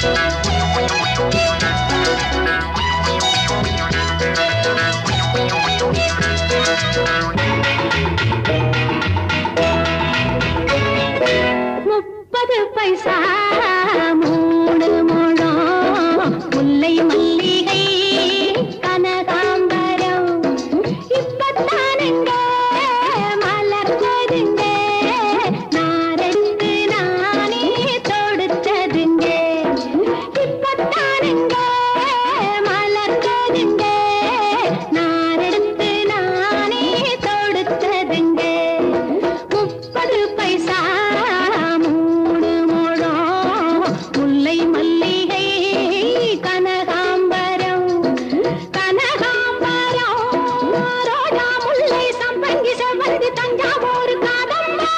முப்பது பைசா மூணு முழம் முல்லை மல்லிகை கனகாம்பரம் இப்பத்தானுங்க மலர்ந்ததுங்க நாரெடுத்து நானே தொடுத்ததுங்க இப்பத்தானுங்க மலர்ந்ததுங்க நாரெடுத்து நானே தொடுத்ததுங்க முப்பது பைசா மூணு முழம் முல்லை மல்லிகை கனகாம்பரம் கனகாம்பரம் ரோஜா முல்லை சம்பங்கி செவ்வந்தி தஞ்சாவூர் காதம்பா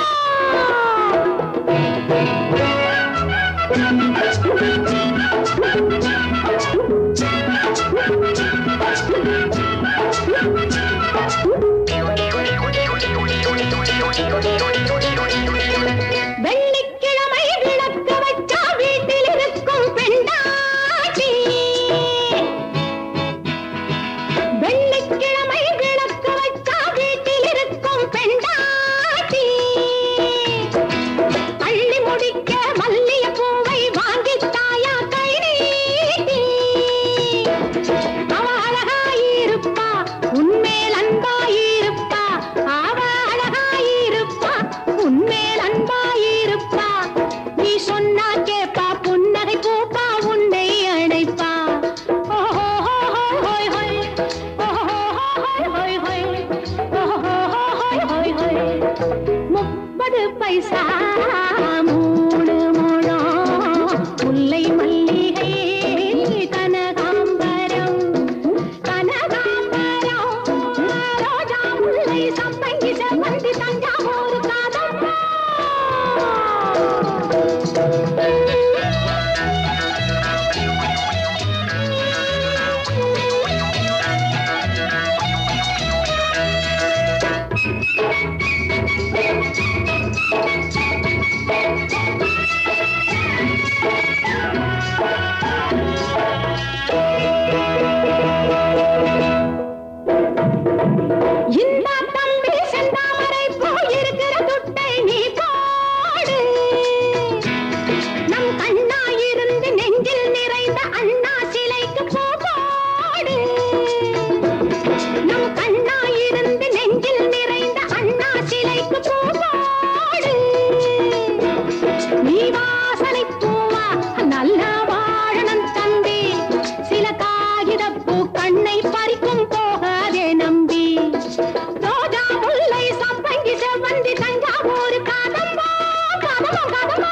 வெள்ளிக்கிழமை விளக்கு வச்சா வீட்டில் இருக்கும் பெண்டாட்டி வெள்ளிக்கிழமை விளக்கு வச்சா வீட்டில் இருக்கும் பெண்டாட்டி அள்ளி முடிக்க மல்லிய பூவை வாங்கி தாயா கை நீட்டி அவ அழகாயிருப்பா உன்மேல் அன்பாயிருப்பா அவ அழகாயிருப்பா உன்மேல் அன்பாயிருப்பா நீ சொன்னா கேப்பா புன்னகை பூப்பா உன்னை அணைப்பா ஓஹோ ஹோய் ஹோய் ஓஹோ ஹோய் ஹோய் ஓஹோ ஹோய் ஹோய் முப்பது பைசா மூணு முழம் முல்லை மல்லிகை கனகாம்பரம் கனகாம்பரம் ரோஜா முல்லை சம்பங்கி செவ்வந்தி தஞ்சாவூர் காதம்பா இந்த தம்பி செந்தாமரை போயிருக்கிற துட்டை நீ போடு நம் கண்ணாயிருந்து நெஞ்சில் நிறைந்த அண்ணா சிலைக்கு பூ போடு நம் கண்ணாயிருந்து நெஞ்சில் நிறைந்த அண்ணா சிலைக்கு பூ போடு நீ வாசனை பூவா நல்ல வாழணும் தம்பி சில காகித பூ கண்ணை பறிக்கும் போகாதே நம்பி ரோஜா முல்லை சம்பங்கி செவ்வந்தி தஞ்சாவூர் காதம்பா காதம்பா காதம்பா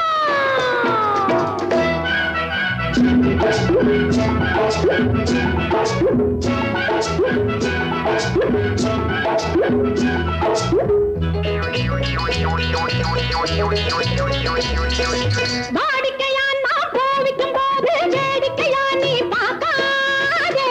வாடிக்கையா நான் கோவிக்கும் போது வேடிக்கையா நீ பார்க்காதே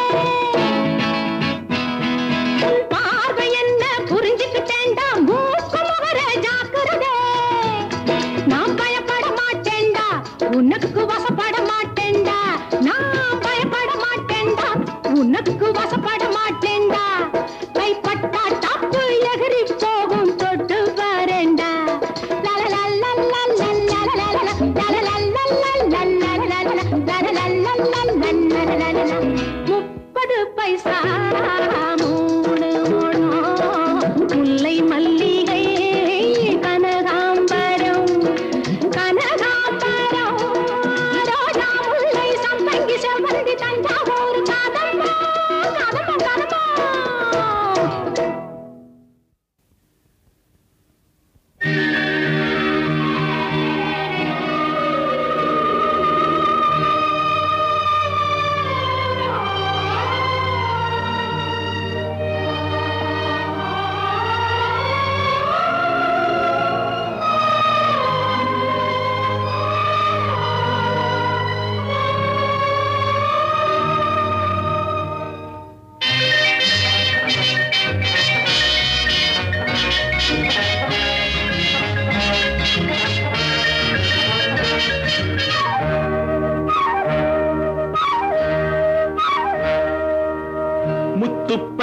உன் பார்வை என்ன புரிஞ்சுக்கிட்டேன்டா மூக்கு முகர ஜாக்கிரதே நான் பயப்பட மாட்டேன்டா உனக்கு வசப்பட மாட்டேன்டா நான் பயப்பட மாட்டேன்டா உனக்கு வசப்பட மாட்டேன்டா கைப்பட்டா தப்பு எகிரி போகும் தொட்டு வரேன்டா லலலலலலலலலலல.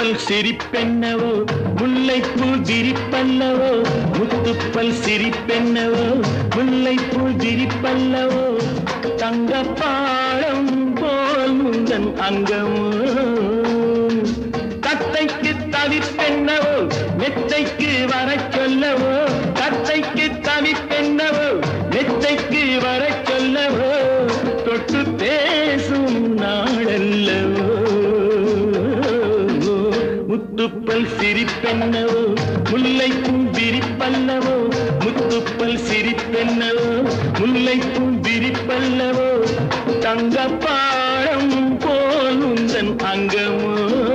முத்துப்பல் சிரிப்பென்னவோ முல்லைப்பூ விரிப்பல்லவோ முத்துப்பல் சிரிப்பென்னவோ முல்லைப்பூ விரிப்பல்லவோ தங்கப்பாடம் போல் முந்தன் அங்கமோ தத்தைக்கு தவிப்பென்னவோ மெத்தைக்கு வரச் சொல்லவோ தத்தைக்கு தவிப்பென்னவோ மெத்தைக்கு வரச் சொல்லவோ தொட்டு பேசும் நாளல்லவோ முத்துப்பல் சிரிப்பென்னவோ முல்லைக்கும் விரிப்பல்லவோ முத்துப்பல் சிரிப்பென்னவோ முல்லைக்கும் விரிப்பல்லவோ தங்கப்பாடம் போல் உந்தன் அங்கமோ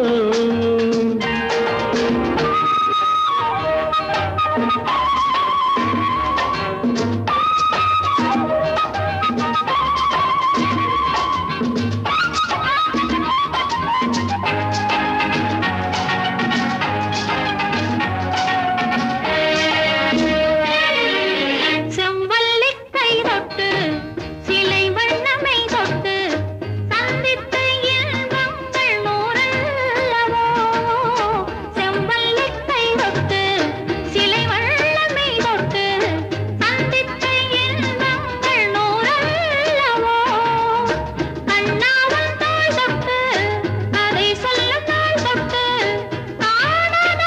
செவ்வல்லிக் கை தொட்டு சிலை வண்ணமை தொட்டு சந்தித்த இன்பங்கள் நூறல்லவோ செவ்வல்லிக் கை தொட்டு சிலை வண்ணமை தொட்டு சந்தித்த இன்பங்கள் நூறல்லவோ கண்ணாவன் தாய் தொட்டு அதை சொல்லும் நாள் தொட்டு காணாத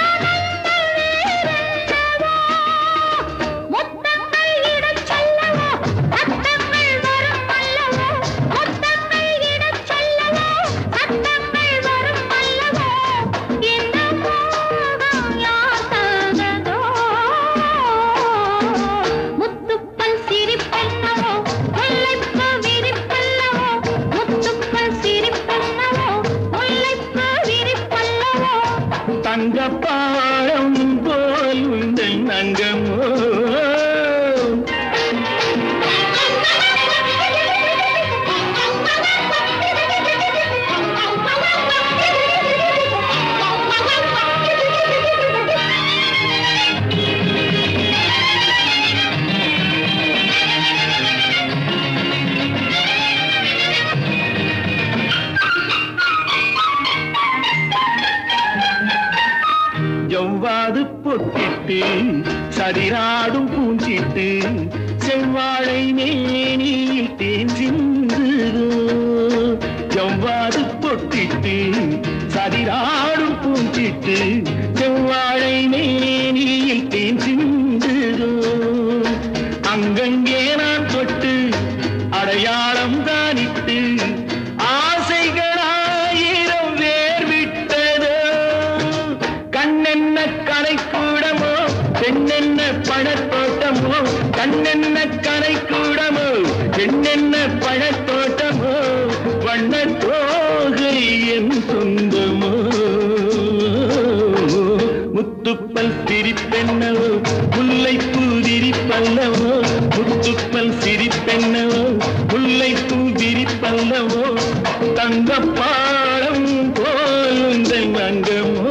முத்தங்கள் இடச் சொல்லவோ சத்தங்கள் வரும் அல்லவோ முத்தங்கள் இடச் சொல்லவோ சத்தங்கள் வரும் அல்லவோ இந்த மோகம் யார் தந்ததோ முத்துப்பல் சிரிப்பென்னவோ முல்லைப்பூ விரிப்பல்லவோ முத்துப்பல் சிரிப்பென்னவோ முல்லைப்பூ விரிப்பல்லவோ தங்கப்பாடம் போல் உந்தன் அங்கமோ ஜவ்வாது பொட்டிட்டு சதிராடும் பூஞ்சிட்டு செவ்வாழை மேனியில் தேன் சிந்துதோ ஜவ்வாது பொட்டிட்டு சதிராடும் பூஞ்சிட்டு செவ்வாழை மேனியில் தேன் சிந்துதோ அங்கங்கே நான் தொட்டு அடையாளம் தானிட்டு ஆசைகளாயிரம் வேர் விட்டதோ கண்ணென்ன கலைக்கூடமோ பெண்ணென்ன பழத்தோட்டமோ கண்ணென்ன கலைக்கூடமோ பெண்ணென்ன பழத்தோட்டமோ வண்ண தோகை என் சொந்தமோ முத்துப்பல் சிரிப்பென்னவோ முல்லைப்பூ விரிப்பல்லவோ முத்துப்பல் சிரிப்பென்னவோ முல்லைப்பூ விரிப்பல்லவோ தங்கப்பாடம் போல் உந்தன் அங்கமோ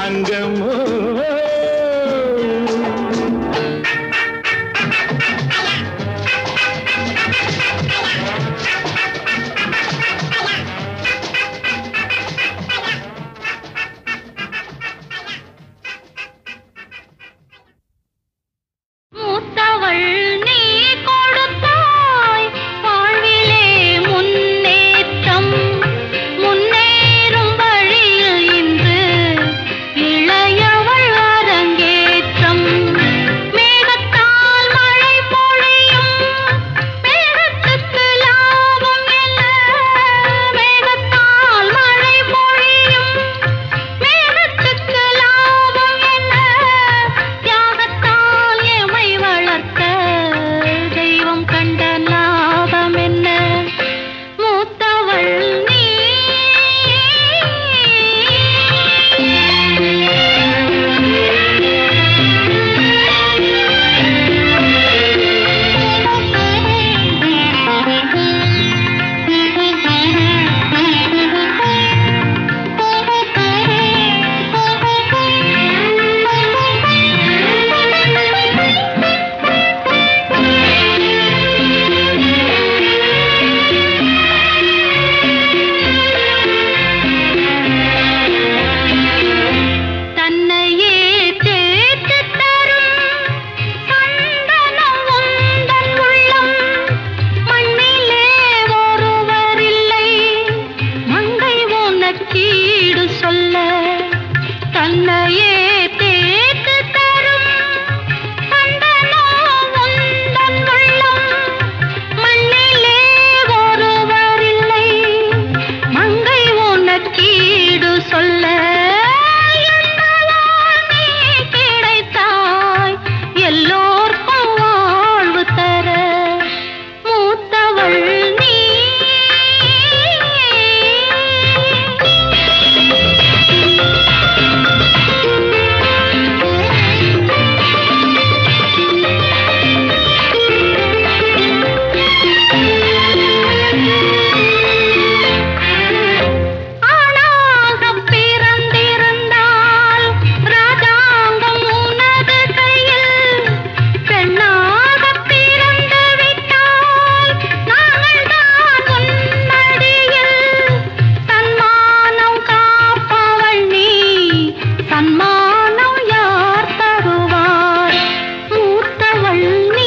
அங்கமோ மூத்தவள் நீ கொடுத்தாய் வாழ்விலே முன்னேற்றம் முன்னேறும் வழியில் இன்று இளையவள் அரங்கேற்றம் மேகத்தால் மழை பொழியும் மேகத்துக்கு லாபம் என்ன மேகத்தால் மழை பொழியும் மேகத்துக்கு லாபம் என்ன தியாகத்தால் எமை வளர்த்த தெய்வம் கண்ட லாபம் என்ன மூத்தவள் நீ தன்னையே தேற்று தரும் சந்தனம் உந்தன் உள்ளம் மண்ணிலே ஒருவரில்லை மங்கை உனக்கீடு சொல்ல தன்னையே தேற்று தரும் சந்தனம் உந்தன் உள்ளம் மண்ணிலே ஒருவரில்லை மங்கை உனக்கீடு சொல்ல என்னவால் நீ கிடைத்தாய் எல்லோர்க்கும் வாழ்வு தர மூத்தவள் நீ ஆணாகப் பிறந்திருந்தால் ராஜாங்கம் உனது கையில் பெண்ணாகப் பிறந்து விட்டால் நாங்கள் தான் உன்னடியில் சன்மானம் காப்பவள் நீ சன்மானம் யார் தருவார் மூத்தவள் நீ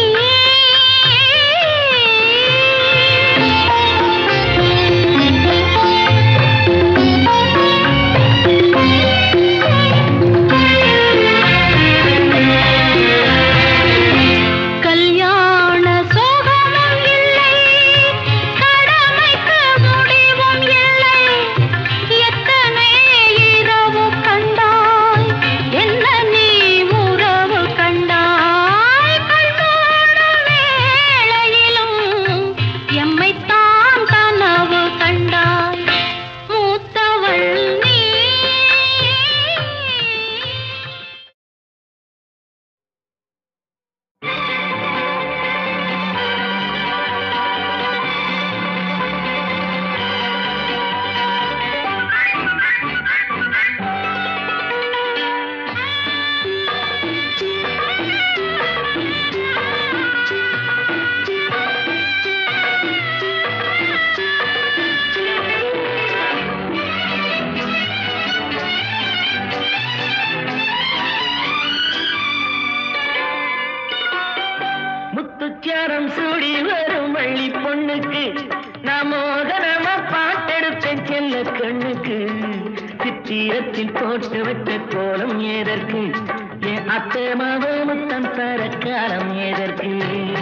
கல்யாண சோகமும் இல்லை கடமைக்கு முடிவும் இல்லை எத்தனை இரவு கண்டாய் என்ன நீ உறவு கண்டாய் கண்மூட வேளையிலும் எம்மைத்தான் கனவு கண்டாய் மூத்தவள் நீ முத்துச்சாரம் சூடி வரும் வள்ளி பொண்ணுக்கு நான் மோகனமா பாட்டெடுப்பேன் செல்ல கண்ணுக்கு சித்திரத்தில் போட்டு வச்ச கோலம் ஏதற்கு என் அத்தை மாவ முத்தம் தர காலம் ஏதற்கு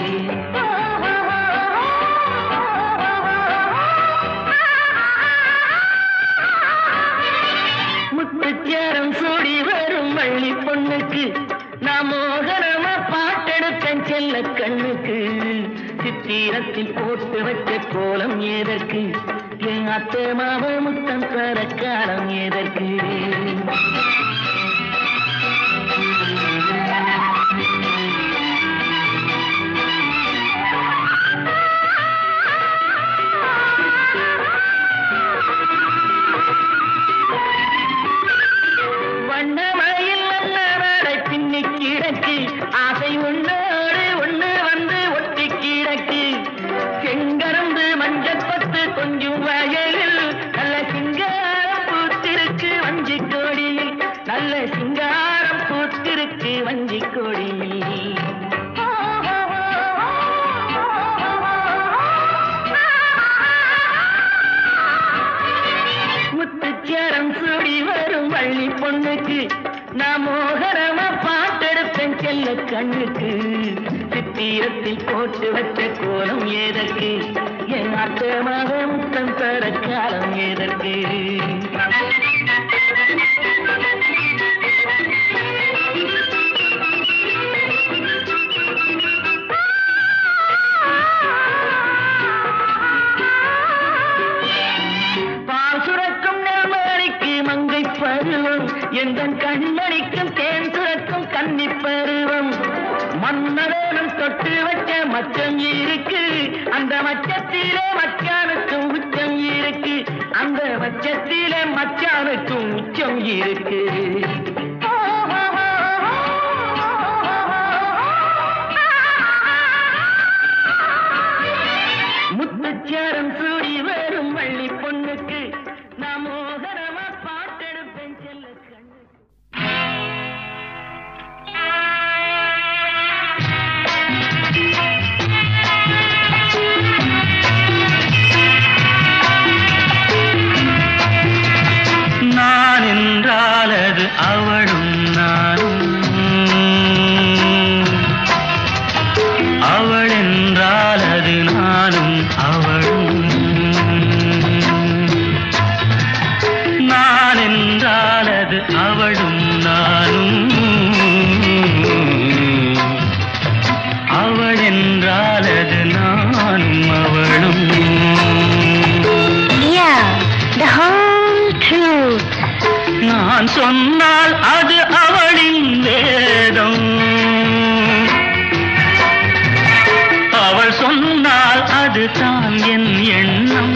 முத்துச்சாரம் சூடி வரும் வள்ளி பொண்ணுக்கு நான் மோகனமா பாட்டெடுப்பேன் செல்ல கண்ணுக்கு சித்திரத்தில் போட்டு வச்ச கோலம் ஏதற்கு என் அத்தை மாவ முத்தம் தர காலம் ஏதற்கு வண்ண சிங்காரம் பூத்திருக்கு வஞ்சி கொடியில் முத்துச்சேரம் சூடி வரும் வள்ளி பொண்ணுக்கு நான் மோகரமா பாட்டெடுப்பேன் செல்ல கண்ணுக்கு சித்திரத்தில் போட்டு வச்ச கோலம் ஏதற்கு என் அத்தமாக முத்தம் தர காலம் ஏதற்கு பால் சுரக்கும் நெல்மணிக்கு மங்கை பருவம் எந்த கண்மணிக்கும் தேன் சுரக்கும் கன்னி பருவம் மன்னரேனும் தொட்டு வச்ச மச்சம் இருக்கு அந்த மச்சத்திலே மச்சானுக்கும் உச்சம் இருக்கு அந்த மச்சத்திலே மச்சானுக்கும் உச்சம் இருக்கு முத்துச்சாரம் சூடி வரும் வள்ளி பொண்ணுக்கு நான் மோகனமா பாட்டெடுப்பேன் செல்ல கண்ணுக்கு நான் என்றால் அது அவளும் நானும் அவள் என்றால் அது நானும் அவளும் நான் என்றால் அது அவளும் நானும் அவள் என்றால் அது நானும் அவளும் Yeah, the whole truth. நான் சொன்னால் அது அவளின் வேதம் அவள் சொன்னால் அது தான் என் எண்ணம்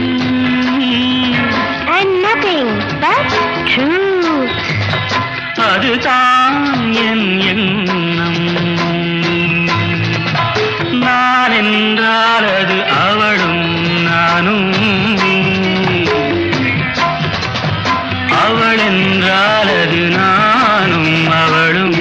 And nothing but truth. அதுதான் என் எண்ணம் நான் என்றால் அது அவளும் நானும் அவள் என்றால் அது நானும் அவளும்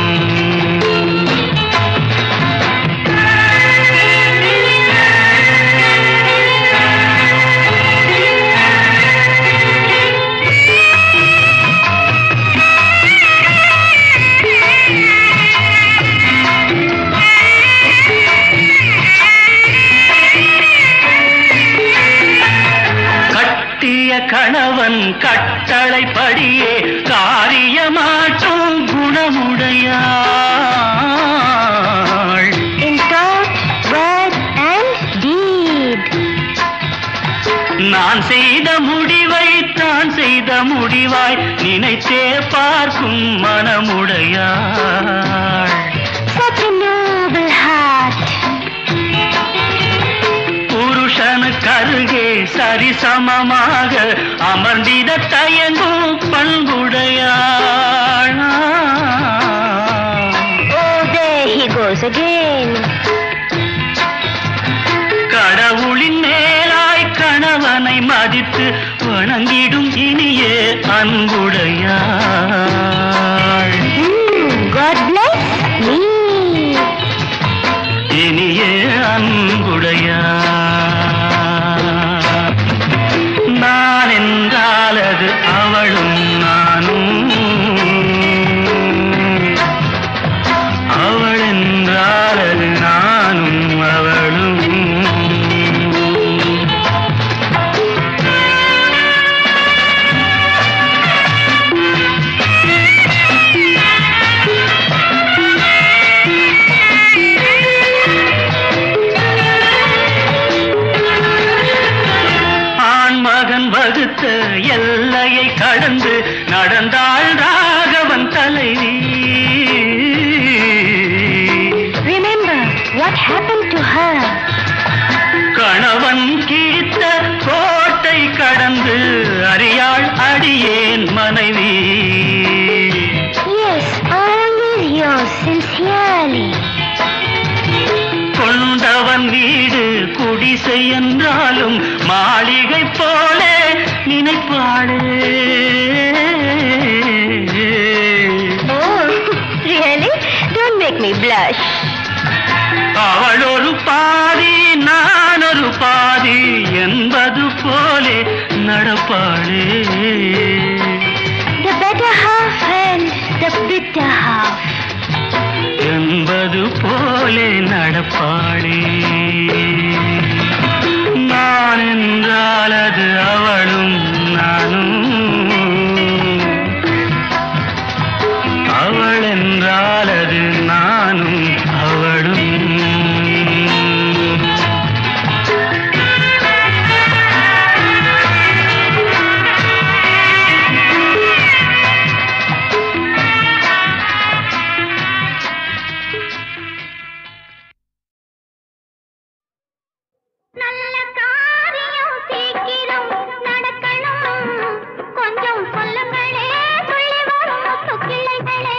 கட்டிய கணவன் கட்டளைப்படியே காரியமாற்றும் குணமுடையாள் In thought, word, and deed. நான் செய்த முடிவை தான் செய்த முடிவாய் நினைத்தே பார்க்கும் மனமுடையாள் Such a noble heart. புருஷனுக்கருகே சரிசமமாக அமர்ந்திட தயங்கும் பண்புடையாள் Oh, there he goes again. கடவுளின் மேலாய் கணவனை மதித்து வணங்கிடும் இனிய அன்புடையாள் Hmm, God bless me. இனிய அன்புடையாள் நான் என்றால் அது அவளும் நானும் அவள் என்றால் அது நானும் அவளும் ஆண்மகன் வகுத்த எல்லையை கடந்து நடந்தாள் ராகவன் தலைவி Remember what happened to her. கணவன் கிழித்த கோட்டை கடந்து அறியாள் அடியேன் மனைவி Yes, always yours sincerely. கொண்டவன் வீடு குடிசை என்றாலும் மாளிகை போல நினைப்பாளே me blush. அவள் ஒரு பாதி நான் ஒரு பாதி என்பது போலே நடப்பாளே The better half and the bitter half. என்பது போலே நடப்பாளே நான் என்றால் அது அவளும் நானும் அவள் என்றால் அது நானும் அவளும் நல்ல காரியம் சீக்கிரம் நடக்கணும் கொஞ்சம் சொல்லுங்களே சொல்லி வரும் முத்து கிளைகளே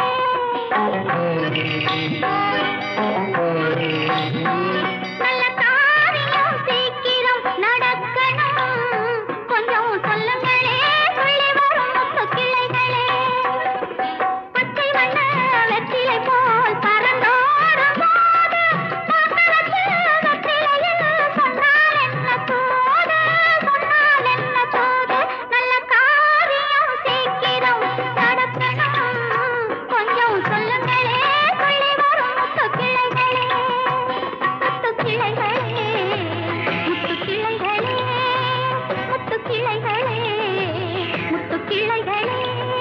நல்ல காரியம் சீக்கிரம் நடக்கணும் கொஞ்சம் சொல்லுங்களே சொல்லி வரும் முத்து கிளைகளே பச்சை வண்ண வெற்றிலை போல் பறந்தோடும் போது பார்க்கறக்கு வெற்றிலையில் சொன்னால் என்ன தூது சொன்னால் என்ன தூது நல்ல காரியம் சீக்கிரம் நடக்கணும் கொஞ்சம் சொல்லுங்களே சொல்லி வரும் முத்து கிளைகளே முத்து கிளைகளே முத்து கிளைகளே முத்து கிளைகளே முத்து கிளைகளே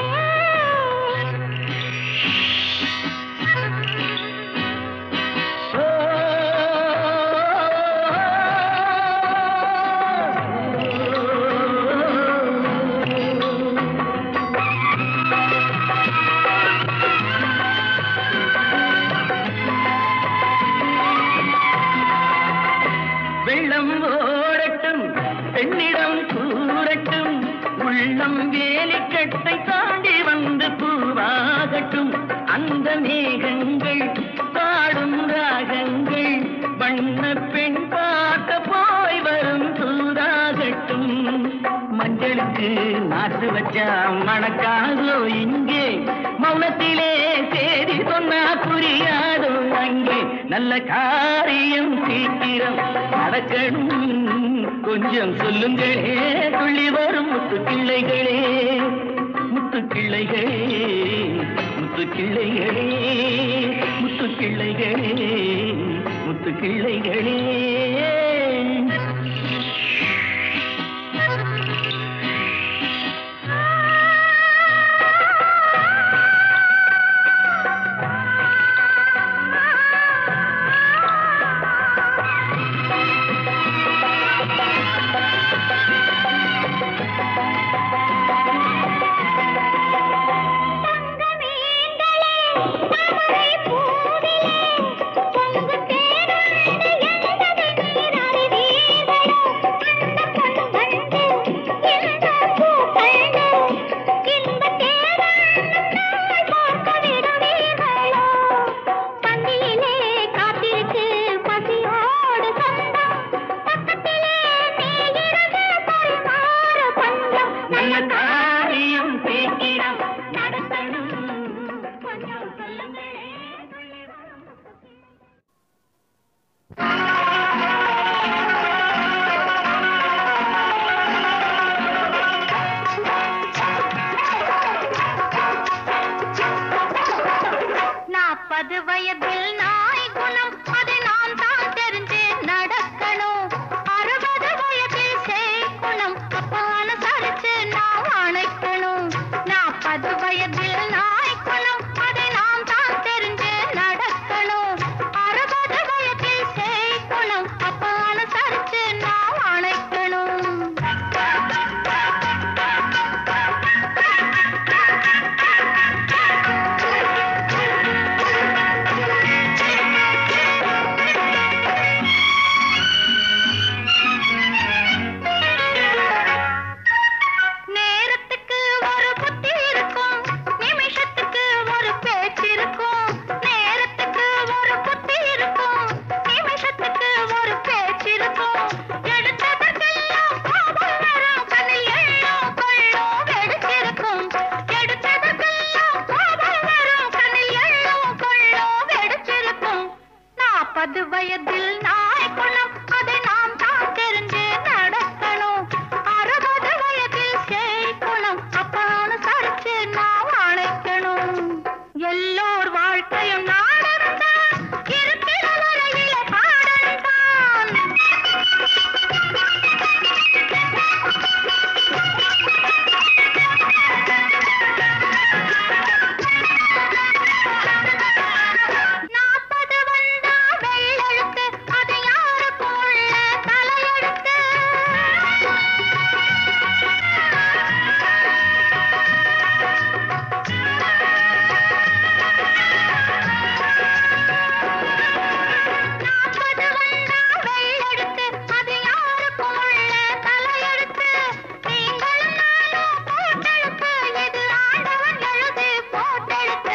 வெள்ளம் ஓடட்டும் பெண்ணிடம் கூடட்டும் உள்ளம் வேலிக்கட்டை தாண்டி வந்து பூவாகட்டும் அந்த மேகங்கள் பாடும் ராகங்கள் வண்ண பெண் பார்க்க போய் வரும் தூதாகட்டும் மஞ்சளுக்கு நாட்டு வச்சா மணக்காதோ இங்கே மௌனத்திலே செய்தி சொன்னா புரியாதோ அங்கே நல்ல காரியம் சீக்கிரம் நடக்கணும் கொஞ்சம் சொல்லுங்களே துள்ளி வரும் முத்து கிள்ளைகளே முத்து கிள்ளைகளே முத்து கிள்ளைகளே முத்து கிள்ளைகளே முத்து கிள்ளைகளே நல்ல காரியம் சீக்கிரம் நடத்தணும் கொஞ்சம் சொல்லுங்களே நாற்பது வயதில் நாய் குணம் அது நான் தான் தெரிஞ்சு நடக்கணும் அறுபது வயதில் செய் குணம் அப்பான சரிச்சு நான் அணைக்கணும் நாற்பது வயதில் நாய் குணம் அது நான் தான் தெரிஞ்சு நடக்கணும் அறுபது வயதில் செய் குணம் அப்பான சரிச்சு நான் அணைக்கணும் நேரத்துக்கு ஒரு புத்தி இருக்கும் நிமிஷத்துக்கு வயதில் நாய் குணம் அதை நாம் தான் தெரிஞ்சு நடக்கணும் அறுபது வயதில் சேய் குணம் அப்பான்னு சரிச்சு நாம் அணைக்கணும் எல்லோர் வாழ்க்கையும் நாடகம் தான் இருக்கிற வரையில பாடல் தான் நாற்பது வந்தா வெள்ளெழுத்து அது யாருக்கும் உள்ள தலையெழுத்து நாற்பது வந்தா வெள்ளெழுத்து அது யாருக்கும் உள்ள தலையெழுத்து நீங்களும் நானும் போட்டெழுத்து இது ஆண்டவன் எழுது போட்டெழுத்து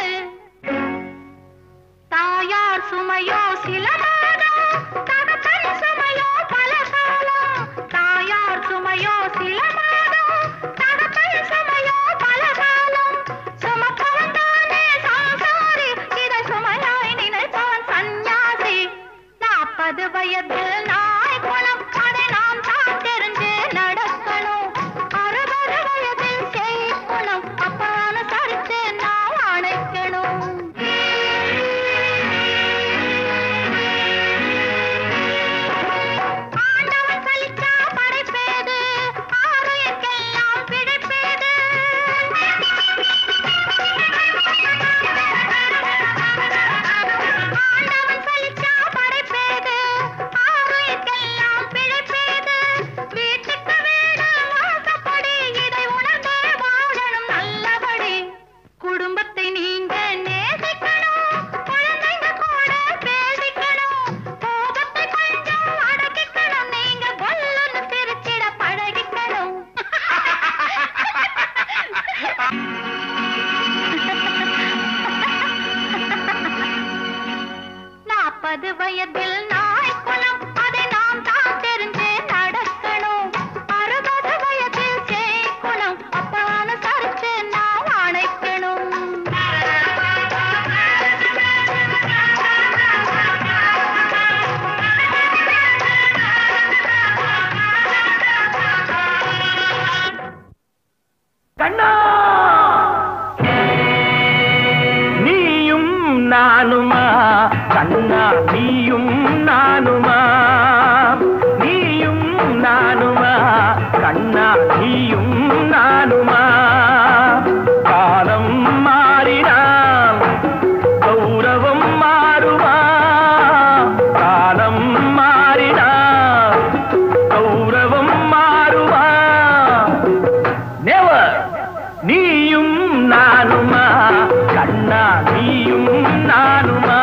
தாயார் சுமையோ சில மாதம் தகப்பன் சுமையோ பல காலம் தாயார் சுமையோ சில மாதம் தகப்பன் சுமையோ பல காலம் சுமப்பவன் தானே சம்சாரி இதை சுமையாய் நினைப்பவன் சந்நியாசி நாற்பது வயதில் நாய் குணம் அதை நாம் தான் தெரிஞ்சு நடக்கணும் அறுபது வயதில் செய் குணம் அப்பான சரிச்சு நாம் அணைக்கணும் ஆண்டவன் சலிச்சா படைப்பேது ஆரோக்கியெல்லாம் பிழைப்பேது ஆண்டவன் சலிச்சா படைப்பேது ஆரோக்கியெல்லாம் பிழைப்பேது வீட்டுக்கு வீடு வாசப்படி இதை உணர்ந்தே வாழணும் நல்லபடி குடும்பத்தை நீங்க நேசிக்கணும் குழந்தைங்க கூட பேசிக்கணும் கோபத்தை கொஞ்சம் அடக்கிக்கணும் நீங்க கொல்லுன்னு சிரிச்சிட பழகிக்கணும் நாற்பது வயதில் நாய் குணம் அதை நாம் தான் தெரிஞ்சு நடக்கணும் அறுபது வயதில் சேய் குணம் அப்பான சரிச்சு நாம் அணைக்கணும் கண்ணா நீயும் நானுமா கண்ணா நீயும் நானுமா நீயும் நானுமா கண்ணா நீயும் நானுமா காலம் மாறினால் கௌரவம் மாறுமா காலம் மாறினால் கௌரவம் மாறுமா நெவர் நீயும் நானுமா கண்ணா நீயும் நானுமா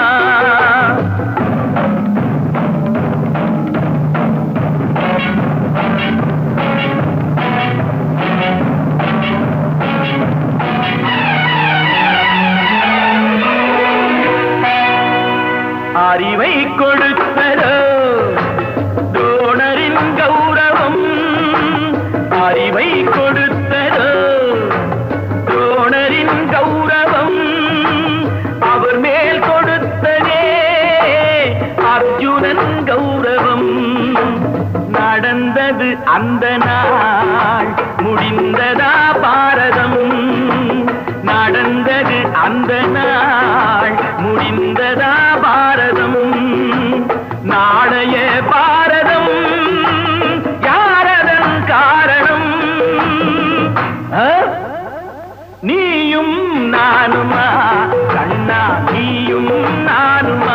அறிவை கொடுத்ததோ தோணரின் கௌரவம் அறிவை கொடுத்ததோ தோணரின் கௌரவம் அவர் மேல் கொடுத்ததே அர்ஜுனன் கௌரவம் நடந்தது அந்த நாள் முடிந்ததா பாரதம் நடந்தது அந்த நாள் முடிந்ததா பாரதம் நாளைய பாரதம் யாரதன் காரணம் ஆ? நீயும் நானுமா கண்ணா நீயும் நானுமா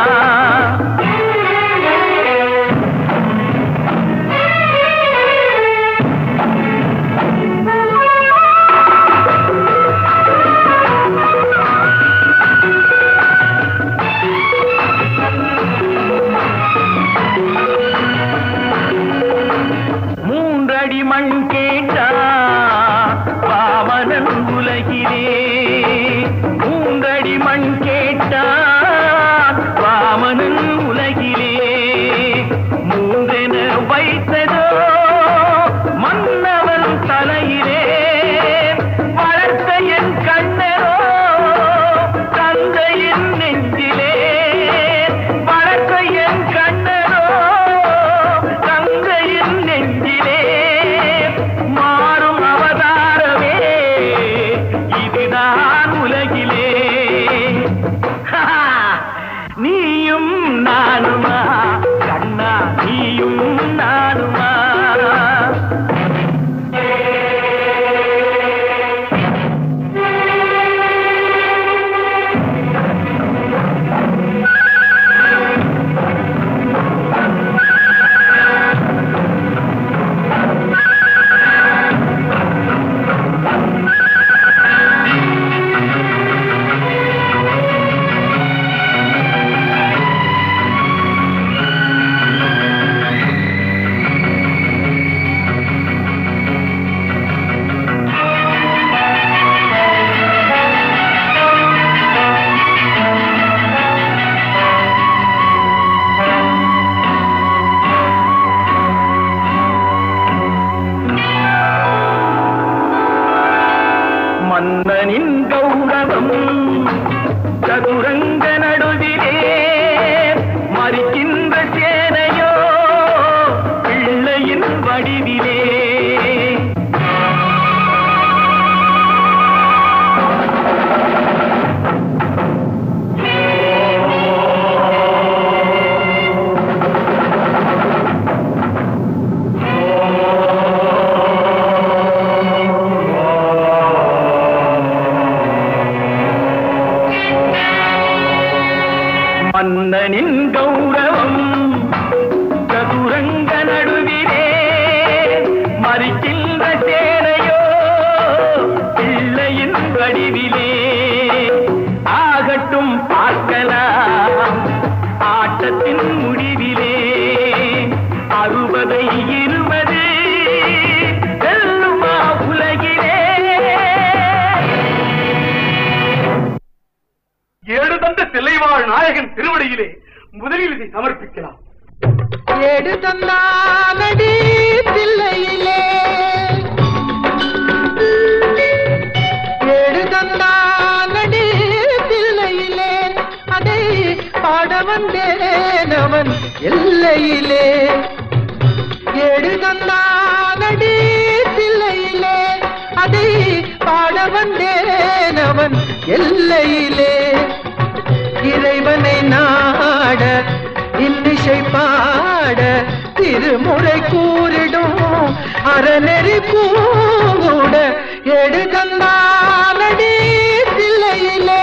மூன்றடி மண் கேட்டா பாவனன் உலகிலே மூன்றடி மண் கேட்டா வாமனன் உலகிலே மூன்றென வைத்ததோ மன்னவன் தலையிலே வளர்த்த என் கண்ணரோ தந்தையின் நெஞ்சிலே வளர்த்த என் உலகிலே நீயும் நானுமா கண்ணா நீயும் நானுமா மன்னனின் கௌரவம் சதுரங்க நடுவிலே மறிக்கின்ற சேனையோ பிள்ளையின் வடிவிலே மன்னனின் கௌரவம் சதுரங்க நடுவிலே மறிக்கின்ற சேனையோ பிள்ளையின் வடிவிலே ஆகட்டும் பார்க்கலாம் ஆட்டத்தின் முடிவிலே அறுபதை இருபது வெல்லுமா உலகிலே ஏழு தந்த தில்லைவாழ் நாயகன் திருவடியிலே முதலில் இதை சமர்ப்பிக்கலாம் ஏடு தந்தானடி பிள்ளையிலே ஏடு தந்தானடி பிள்ளையிலே அதை பாட வந்தேன் அவன் எல்லையிலே ஏடு தந்தானடி பிள்ளையிலே அதை பாட வந்தேன் அவன் எல்லையிலே இறைவனை நாட இன்னிசை பாட திருமுறை கூறிடும் அறநெறி கூட எடுகந்தானடி பிள்ளையிலே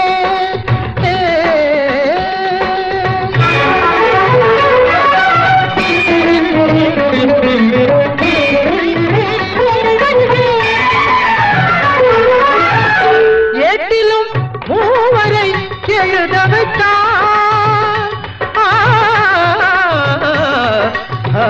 ஏட்டிலும் மூவரை எழுத வைத்தான் ஆ, ஆ,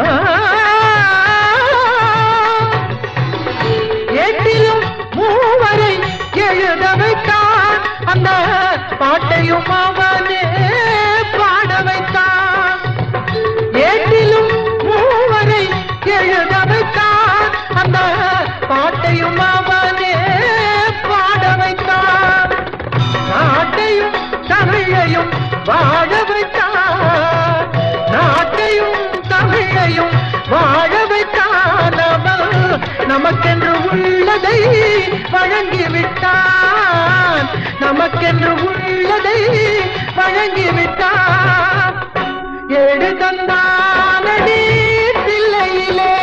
ஏட்டிலும் மூவரை எழுத வைத்தான் அந்த பாட்டையும் அவனே பாட வைத்தான் ஏட்டிலும் மூவரை எழுத வைத்தான் அந்த பாட்டையும் அவனே பாட வைத்தான் நாட்டையும் தமிழையும் வாழ வைத்தான் நாட்டையும் தமிழையும் வாழ வைத்தான் அவன் நமக்கென்று உள்ளதை வழங்கிவிட்டான் நமக்கென்று உள்ளதை வழங்கிவிட்டான் ஏடு தந்தானடி பிள்ளையிலே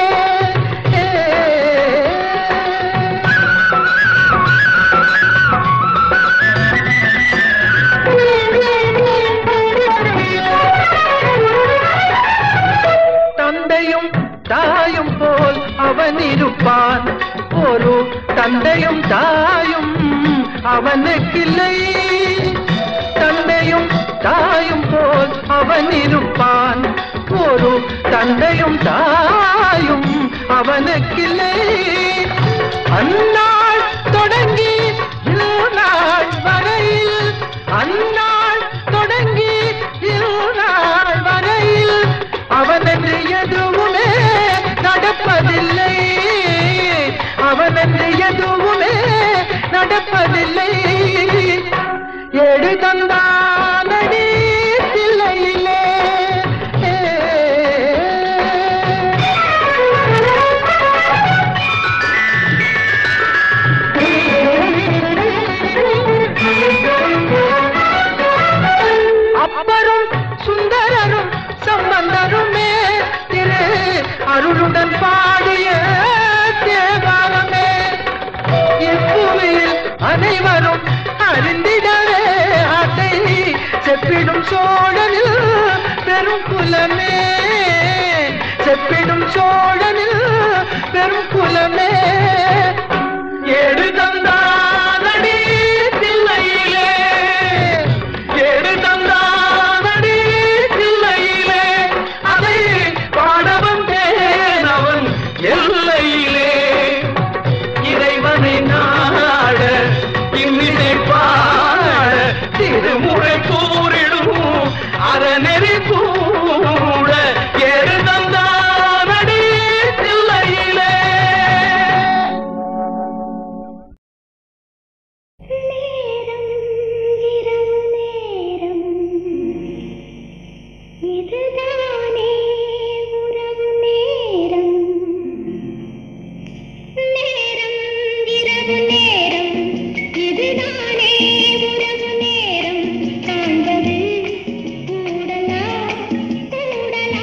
தந்தையும் தாயும் போல் அவன் இருப்பான் ஒரு தந்தையும் தாயும் அவனுக்கில்லை தந்தையும் தாயும் போல் அவன் இருப்பான் ஒரு தந்தையும் தாயும் அவனுக்கில்லை அந்நாள் தொடங்கி இந்நாள் வரையில் அந்நாள் தொடங்கி இந்நாள் வரையில் அவனென்று எதுவுமே நடப்பதில்லை அவனென்று எதுவுமே நடப்பதில்லை ஏடு தந்தானடி பிள்ளையிலே செப்பிடும் சோழனில் பெரும் குலமே செப்பிடும் சோழனில் பெரும் குலமே ஏடு தந்தானடி தில்லையிலே ஏடு தந்தானடி தில்லையிலே அதை பாடவன் தேனவன் எல்லையிலே இறைவனை நாட இம்மிசை பாட திருமுறை கூறிடும் அறநெறி கூட ஏறு தந்தானடி தில்லையிலே நேரம் இரவு நேரம் இதுதானே உறவு நேரம் நேரம் இரவு நேரம் இதுதானே உறவு நேரம் காண்பது கூடலா கூடலா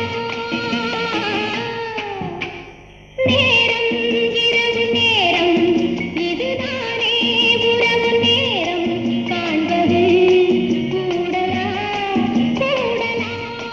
நேரம் இரவு நேரம் இதுதானே உறவு நேரம் காண்பது கூடலா கூடலா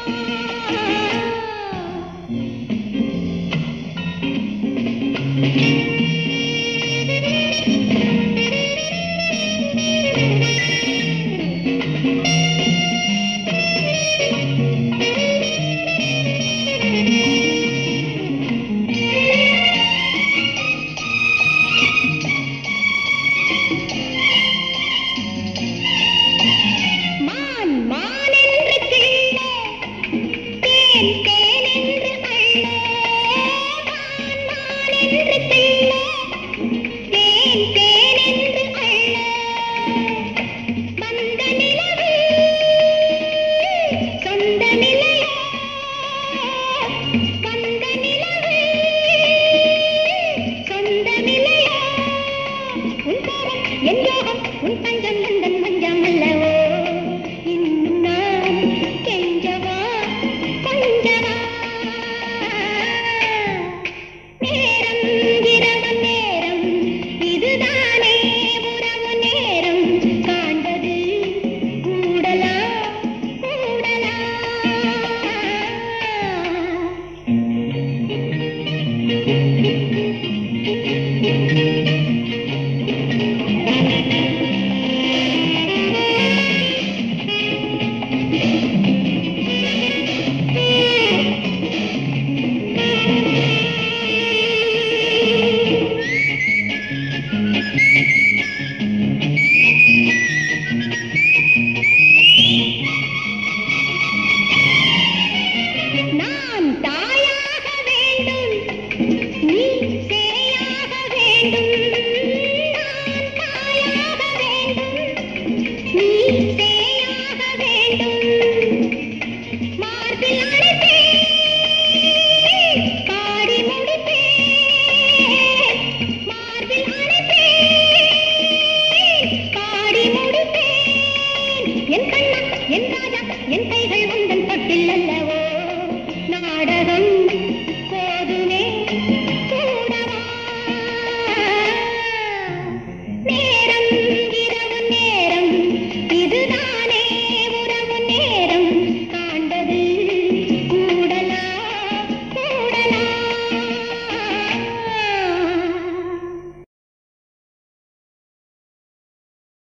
மான் மான் என்று கிள்ள தேன் தேன் என்று அள்ள மான் மான் என்று கிள்ள தேன் தேன் என்று அள்ள வந்த நிலவு சொந்த நிலையா வந்த நிலவு சொந்த நிலையா உன் கோபம் என் யோகம் உன் பஞ்சம் எந்தன் மஞ்சம் அல்லவோ இன்னும் நான் கெஞ்சவா கொஞ்சவா நேரம் இரவு நேரம் இதுதானே உறவு நேரம் காண்பது கூடலா கூடலா நான் தாயாக வேண்டும் நீ சேயாக வேண்டும் நான் தாயாக வேண்டும் நீ சேயாக வேண்டும் மார்பில் அணைப்பேன் பாடி முடிப்பேன் மார்பில் அணைப்பேன் பாடி முடிப்பேன் என் கண்ணா என் ராஜா என் கைகள்